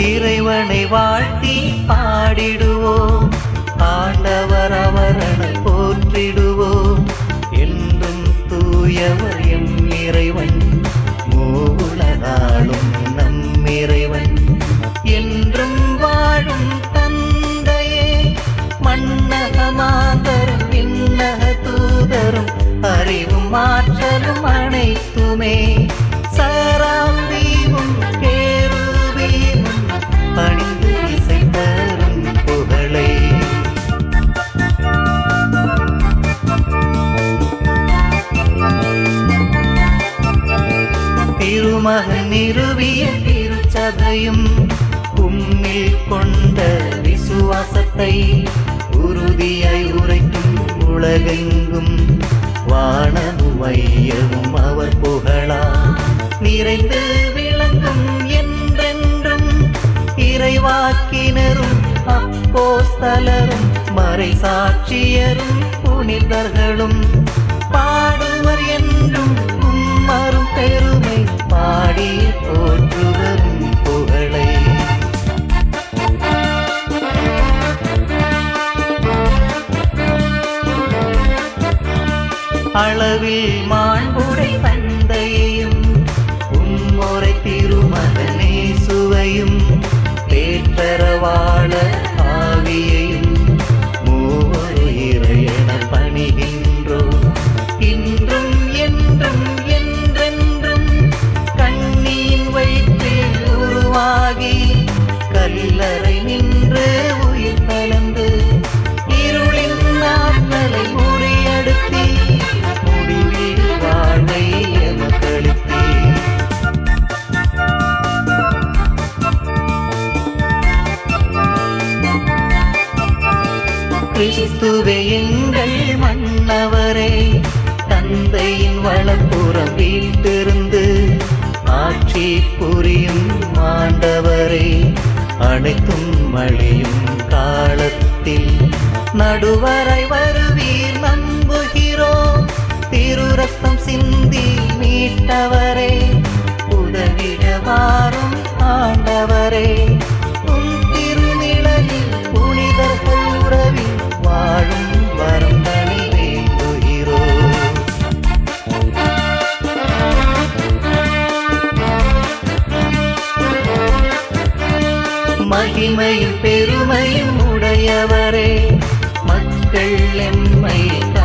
இறைவனை வாழ்த்தி பாடிடுவோம் ஆண்டவர் அவரண போற்றிடுவோம் என்றும் தூயவர் எம் இறைவன் மூவுலகாளும் நம் இறைவன் என்றும் வாழும் தந்தையே மன்னக மாதரும் விண்ணக தூதரும் அறிவும் ஆற்றலும் அனைத்துமே சராபீவும் கேருபீவும் பணிந்து இசை தரும் புகழை திருமகன் நிறுவிய திருச்சபையும் உம்மில் கொண்ட விசுவாசத்தை உறுதியாய் உரைக்கும் உலகெங்கும் வானமும் மையமும் அவர் புகழா நிறைந்து விளங்கும் என்றென்றும் இறைவாக்கினரும் அப்போஸ்தலரும் மறை சாட்சியரும் புனிதர்களும் பாடுவர் என்றும் உம்மரும் பெருமை பாடி போற்றுவரும் புகழை அளவில் மாண்புடை தந்தையையும் உம்மொரை திருமகனே சுவையும் பேற்றரவாள ஆவியையும் மூவரு இறையென பணிகின்றோம் இன்றும் என்றும் என்றென்றும் கண்ணியின் வயிற்றில் உருவாகி கல்லறை நின்று உயிர் கலந்து இருளின் நாட்களை முறியடுத்தி முடிவில் வாழ்வை எமக்களித்தீர் கிறிஸ்துவே எங்கள் மன்னவரே தந்தையின் வளப்புறம் வீட்டிருந்து ஆட்சி புரியும் ஆண்டவரே அனைத்தும் மழியும் காலத்தில் நடுவரை வருவீர் நம்புகிறோம் திரு ரத்தம் சிந்தி மீட்டவரே உதவிட வாரும் ஆண்டவரே உம் திருநிழலில் புனிதர்கள் உறவில் வாழும் வரம் தனி வேண்டுகிறோம் மகிமையும் பெருமையும் உடையவரே மக்கள் எம்மை